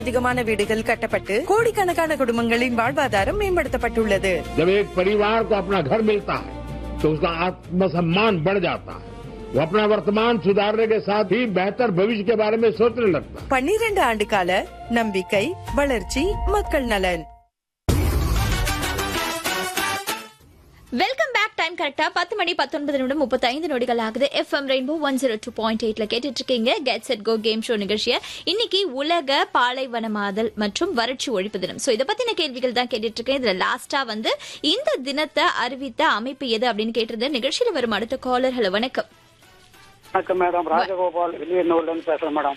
அதிகமான வீடுகள் கட்டப்பட்டு கோடிக்கணக்கான குடும்பங்களின் வாழ்வாதாரம் மேம்படுத்தப்பட்டுள்ளது जब एक परिवार को अपना घर मिलता है तो उसका आत्मसम्मान बढ़ जाता है वो अपना वर्तमान सुधारने के साथ ही बेहतर भविष्य के बारे में सोचने लगता है பன்னிரண்டு ஆண்டு கால நம்பிக்கை வளர்ச்சி மக்கள் நலன் வெல்கம் பேக் டைம் கரெக்டா பத்து மணி பத்தொன்பது நிமிடம் முப்பத்தைந்து நொடிகள் ஆகுது FM rainbow one zero two point எயிட்ல கேட்டுட்டு இருக்கீங்க get set go game show நிகழ்ச்சியை இன்னைக்கு உலக பாலைவனமாதல் மற்றும் வறட்சி ஒழிப்பு தினம் சோ இதை பத்தின கேள்விகள் தான் கேட்டுட்டு இருக்கேன் இதுல லாஸ்டா வந்து இந்த தினத்தை அறிவித்த அமைப்பு எது அப்படின்னு கேட்டிருந்தேன் நிகழ்ச்சியில வரும் அடுத்த காலர் ஹலோ வணக்கம் வணக்கம் மேடம் ராஜகோபால் வெளியூர்ல இருந்து பேசுறேன் மேடம்